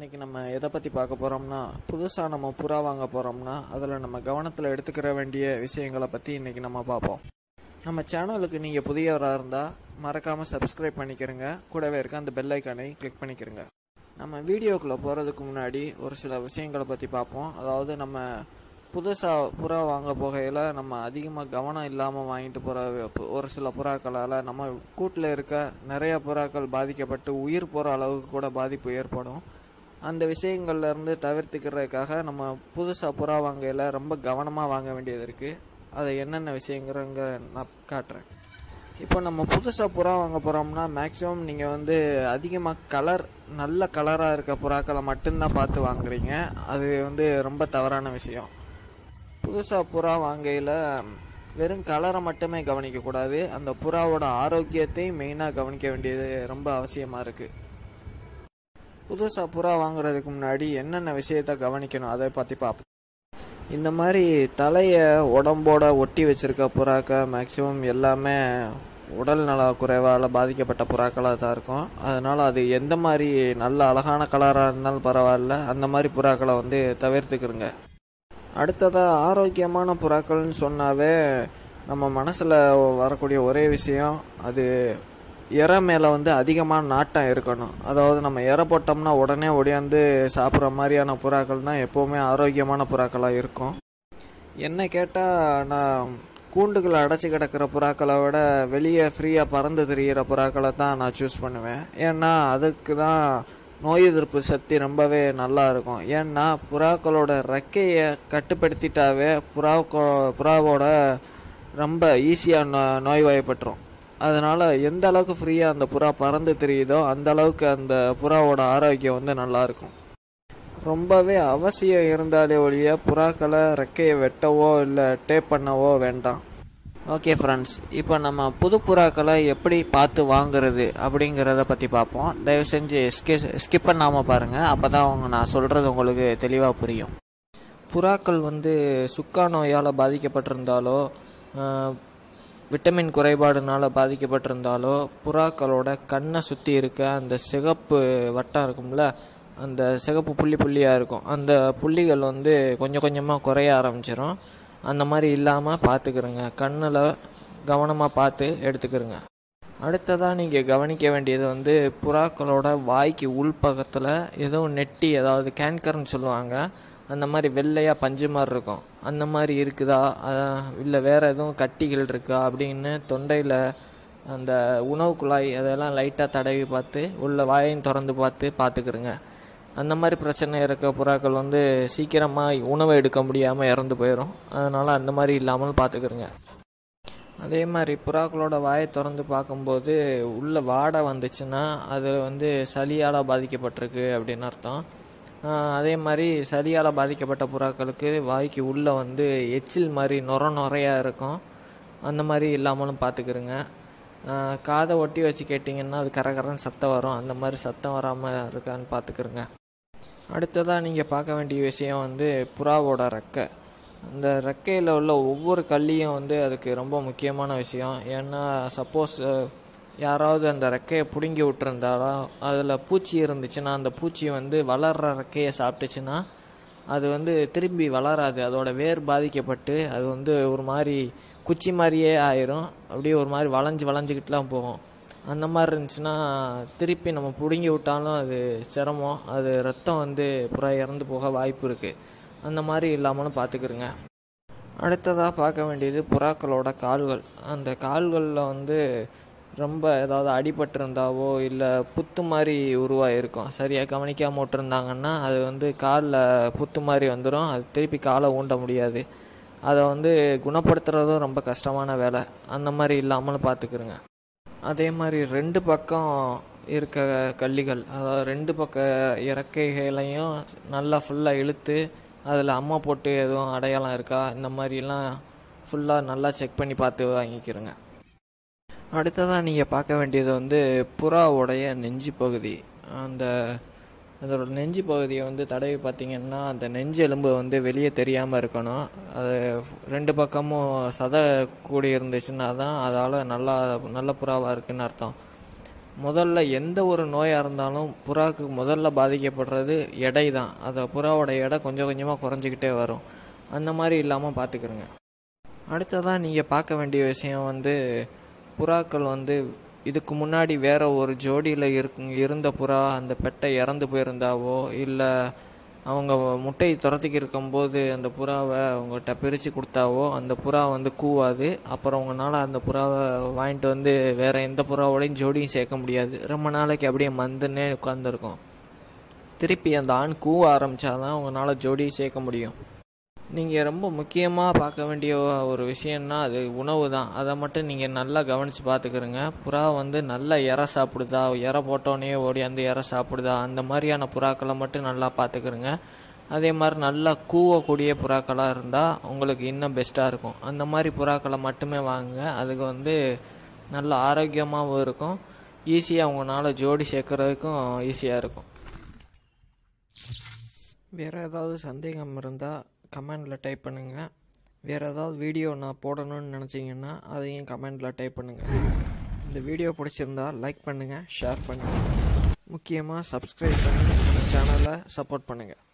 இன்னைக்கு நம்ம எதை பற்றி பார்க்க போகிறோம்னா புதுசாக நம்ம புறா வாங்க போகிறோம்னா அதில் நம்ம கவனத்தில் எடுத்துக்கிற வேண்டிய விஷயங்களை பற்றி இன்னைக்கு நம்ம பார்ப்போம் நம்ம சேனலுக்கு நீங்கள் புதியவராக இருந்தால் மறக்காமல் சப்ஸ்கிரைப் பண்ணிக்கிறங்க கூடவே இருக்க அந்த பெல் ஐக்கானை கிளிக் பண்ணிக்கிறங்க நம்ம வீடியோக்குள்ளே போகிறதுக்கு முன்னாடி ஒரு சில விஷயங்களை பற்றி பார்ப்போம் அதாவது நம்ம புதுசாக புறா வாங்க போகையில் நம்ம அதிகமாக கவனம் இல்லாமல் வாங்கிட்டு போகிற ஒரு சில புறாக்களால் நம்ம கூட்டில் இருக்க நிறைய புறாக்கள் பாதிக்கப்பட்டு உயிர் போகிற அளவுக்கு கூட பாதிப்பு ஏற்படும் அந்த விஷயங்கள்ல இருந்து தவிர்த்துக்கிறதுக்காக நம்ம புதுசாக புறா வாங்கையில் ரொம்ப கவனமாக வாங்க வேண்டியது இருக்குது அது என்னென்ன விஷயங்கிறங்க நான் காட்டுறேன் இப்போ நம்ம புதுசாக புறா வாங்க போகிறோம்னா மேக்ஸிமம் நீங்கள் வந்து அதிகமாக கலர் நல்ல கலராக இருக்க புறாக்களை மட்டும்தான் பார்த்து வாங்குறீங்க அது வந்து ரொம்ப தவறான விஷயம் புதுசாக புறா வாங்கையில் வெறும் கலரை மட்டுமே கவனிக்கக்கூடாது அந்த புறாவோட ஆரோக்கியத்தையும் மெயினாக கவனிக்க வேண்டியது ரொம்ப அவசியமாக இருக்குது புதுசாக புறா வாங்குறதுக்கு முன்னாடி என்னென்ன விஷயத்த கவனிக்கணும் அதை பற்றி பார்ப்போம் இந்த மாதிரி தலையை உடம்போட ஒட்டி வச்சிருக்க புறாக்க மேக்சிமம் எல்லாமே உடல் நல குறைவால் பாதிக்கப்பட்ட புறாக்களாக தான் இருக்கும் அதனால் அது எந்த மாதிரி நல்ல அழகான கலராக இருந்தாலும் பரவாயில்ல அந்த மாதிரி புறாக்களை வந்து தவிர்த்துக்கிறங்க அடுத்ததாக ஆரோக்கியமான புறாக்கள்னு சொன்னாவே நம்ம மனசில் வரக்கூடிய ஒரே விஷயம் அது இறை மேலே வந்து அதிகமான நாட்டம் இருக்கணும் அதாவது நம்ம இறை போட்டோம்னா உடனே ஒடியாந்து சாப்பிட்ற மாதிரியான புறாக்கள் தான் எப்போவுமே ஆரோக்கியமான புறாக்களாக இருக்கும் என்ன கேட்டால் நான் கூண்டுகளை அடைச்சி கிடக்கிற புறாக்களை விட வெளியே ஃப்ரீயாக பறந்து திரியிற புறாக்களை தான் நான் சூஸ் பண்ணுவேன் ஏன்னா அதுக்கு தான் நோய் எதிர்ப்பு சக்தி ரொம்பவே நல்லா இருக்கும் ஏன்னா புறாக்களோட ரெக்கையை கட்டுப்படுத்திட்டாவே புறா புறாவோட ரொம்ப ஈஸியாக நோ நோய்வாய்ப்பட்டுரும் அதனால் எந்த அளவுக்கு ஃப்ரீயாக அந்த புறா பறந்து தெரியுதோ அந்த அளவுக்கு அந்த புறாவோட ஆரோக்கியம் வந்து நல்லாயிருக்கும் ரொம்பவே அவசியம் இருந்தாலே ஒழிய புறாக்களை ரெக்கையை வெட்டவோ இல்லை டேப் பண்ணவோ வேண்டாம் ஓகே ஃப்ரெண்ட்ஸ் இப்போ நம்ம புது புறாக்களை எப்படி பார்த்து வாங்குறது அப்படிங்கிறத பற்றி பார்ப்போம் தயவு செஞ்சு ஸ்கி ஸ்கிப் பண்ணாமல் பாருங்கள் அப்போ தான் அவங்க நான் சொல்கிறது உங்களுக்கு தெளிவாக புரியும் புறாக்கள் வந்து சுக்கா நோயால் பாதிக்கப்பட்டிருந்தாலோ விட்டமின் குறைபாடுனால பாதிக்கப்பட்டிருந்தாலோ புறாக்களோட கண்ணை சுற்றி இருக்க அந்த சிகப்பு வட்டம் இருக்கும்ல அந்த சிகப்பு புள்ளி புள்ளியாக இருக்கும் அந்த புள்ளிகள் வந்து கொஞ்சம் கொஞ்சமாக குறைய ஆரம்பிச்சிடும் அந்த மாதிரி இல்லாமல் பார்த்துக்கிறங்க கண்ணில் கவனமாக பார்த்து எடுத்துக்கிறங்க அடுத்ததாக நீங்கள் கவனிக்க வேண்டியது வந்து புறாக்களோட வாய்க்கு உள்பக்கத்தில் எதுவும் நெட்டி அதாவது கேன்கர்னு சொல்லுவாங்க அந்த மாதிரி வெள்ளையாக பஞ்சு மாதிரி இருக்கும் அந்த மாதிரி இருக்குதா இல்லை வேறு எதுவும் கட்டிகள் இருக்கா அப்படின்னு தொண்டையில் அந்த உணவு குழாய் அதெல்லாம் லைட்டாக தடவி பார்த்து உள்ள வாயையும் திறந்து பார்த்து பார்த்துக்கிறங்க அந்த மாதிரி பிரச்சனை இருக்க புறாக்கள் வந்து சீக்கிரமாக உணவை எடுக்க முடியாமல் இறந்து போயிடும் அதனால் அந்த மாதிரி இல்லாமல் பார்த்துக்கிறங்க அதே மாதிரி புறாக்களோட வாயை திறந்து பார்க்கும்போது உள்ள வாடை வந்துச்சுன்னா அது வந்து சளியால் பாதிக்கப்பட்டிருக்கு அப்படின்னு அர்த்தம் அதே மாதிரி சளியால் பாதிக்கப்பட்ட புறாக்களுக்கு வாய்க்கு உள்ளே வந்து எச்சில் மாதிரி நுர நுறையாக இருக்கும் அந்த மாதிரி இல்லாமலும் பார்த்துக்கிறங்க காதை ஒட்டி வச்சு கேட்டிங்கன்னா அது கரகரன்னு சத்தம் வரும் அந்த மாதிரி சத்தம் வராமல் இருக்கான்னு பார்த்துக்கிறங்க அடுத்ததாக நீங்கள் பார்க்க வேண்டிய விஷயம் வந்து புறாவோட ரெக்கை அந்த ரெக்கையில் உள்ள ஒவ்வொரு கல்லியும் வந்து அதுக்கு ரொம்ப முக்கியமான விஷயம் ஏன்னா சப்போஸ் யாராவது அந்த ரெக்கையை பிடுங்கி விட்டுருந்தாலும் அதில் பூச்சி இருந்துச்சுன்னா அந்த பூச்சி வந்து வளர்கிற ரெக்கையை சாப்பிட்டுச்சுன்னா அது வந்து திரும்பி வளராது அதோட வேர் பாதிக்கப்பட்டு அது வந்து ஒரு மாதிரி குச்சி மாதிரியே ஆயிரும் அப்படியே ஒரு மாதிரி வளைஞ்சு வளைஞ்சிக்கிட்டுலாம் போகும் அந்த மாதிரி இருந்துச்சுன்னா திருப்பி நம்ம பிடுங்கி விட்டாலும் அது சிரமம் அது ரத்தம் வந்து புறா இறந்து போக வாய்ப்பு இருக்குது அந்த மாதிரி இல்லாமலும் பார்த்துக்கிறங்க அடுத்ததாக பார்க்க வேண்டியது புறாக்களோட கால்கள் அந்த கால்களில் வந்து ரொம்ப ஏதாவது அடிபட்டிருந்தாவோ இல்லை புத்து மாதிரி உருவாகிருக்கும் சரியாக கவனிக்காமல் விட்டுருந்தாங்கன்னா அது வந்து காலில் புத்து மாதிரி வந்துடும் அது திருப்பி காலை ஊண்ட முடியாது அதை வந்து குணப்படுத்துகிறதும் ரொம்ப கஷ்டமான வேலை அந்த மாதிரி இல்லாமலும் பார்த்துக்கிறங்க அதே மாதிரி ரெண்டு பக்கம் இருக்க கள்ளிகள் அதாவது ரெண்டு பக்க இறக்கைகளையும் நல்லா ஃபுல்லாக இழுத்து அதில் அம்மா போட்டு எதுவும் அடையாளம் இருக்கா இந்த மாதிரிலாம் ஃபுல்லாக நல்லா செக் பண்ணி பார்த்து வாங்கிக்கிறோங்க அடுத்ததாக நீங்கள் பார்க்க வேண்டியது வந்து புறாவுடைய நெஞ்சு பகுதி அந்த அதோட நெஞ்சு பகுதியை வந்து தடவி பார்த்தீங்கன்னா அந்த நெஞ்சு எலும்பு வந்து வெளியே தெரியாமல் இருக்கணும் அது ரெண்டு பக்கமும் சதை கூடி இருந்துச்சுன்னா தான் அதால் நல்லா நல்ல புறாவாக இருக்குன்னு அர்த்தம் முதல்ல எந்த ஒரு நோயாக இருந்தாலும் புறாவுக்கு முதல்ல பாதிக்கப்படுறது எடை தான் அதை புறாவோட எடை கொஞ்சம் கொஞ்சமாக குறைஞ்சிக்கிட்டே வரும் அந்த மாதிரி இல்லாமல் பார்த்துக்கிறோங்க அடுத்ததாக நீங்கள் பார்க்க வேண்டிய விஷயம் வந்து புறாக்கள் வந்து இதுக்கு முன்னாடி வேற ஒரு ஜோடியில் இருக்கு இருந்த புறா அந்த பெட்டை இறந்து போயிருந்தாவோ இல்லை அவங்க முட்டை துரத்திக்கு இருக்கும்போது அந்த புறாவை அவங்ககிட்ட பிரித்து கொடுத்தாவோ அந்த புறா வந்து கூவாது அப்புறம் உங்களால் அந்த புறாவை வாங்கிட்டு வந்து வேற எந்த புறாவோடையும் ஜோடியும் சேர்க்க முடியாது ரொம்ப நாளைக்கு அப்படியே மந்துன்னே உட்காந்துருக்கும் திருப்பி அந்த ஆண் கூவ ஆரம்பித்தாதான் உங்களால் ஜோடியும் சேர்க்க முடியும் நீங்கள் ரொம்ப முக்கியமாக பார்க்க வேண்டிய ஒரு விஷயம்னா அது உணவு தான் அதை மட்டும் நீங்கள் நல்லா கவனித்து பார்த்துக்கிறங்க புறா வந்து நல்ல இறை சாப்பிடுதா இறை போட்டோன்னே ஓடி அந்த இறை சாப்பிடுதா அந்த மாதிரியான புறாக்களை மட்டும் நல்லா பார்த்துக்கிறங்க அதே மாதிரி நல்லா கூவக்கூடிய புறாக்களாக இருந்தால் உங்களுக்கு இன்னும் பெஸ்ட்டாக இருக்கும் அந்த மாதிரி புறாக்களை மட்டுமே வாங்குங்க அதுக்கு வந்து நல்ல ஆரோக்கியமாகவும் இருக்கும் ஈஸியாக உங்களால் ஜோடி சேர்க்குறதுக்கும் ஈஸியாக இருக்கும் வேறு ஏதாவது சந்தேகம் இருந்தால் கமெண்டில் டைப் பண்ணுங்கள் வேறு ஏதாவது வீடியோ நான் போடணும்னு நினச்சிங்கன்னா அதையும் கமெண்டில் டைப் பண்ணுங்கள் இந்த வீடியோ பிடிச்சிருந்தா லைக் பண்ணுங்கள் ஷேர் பண்ணுங்கள் முக்கியமாக சப்ஸ்கிரைப் பண்ணி சேனலை சப்போர்ட் பண்ணுங்கள்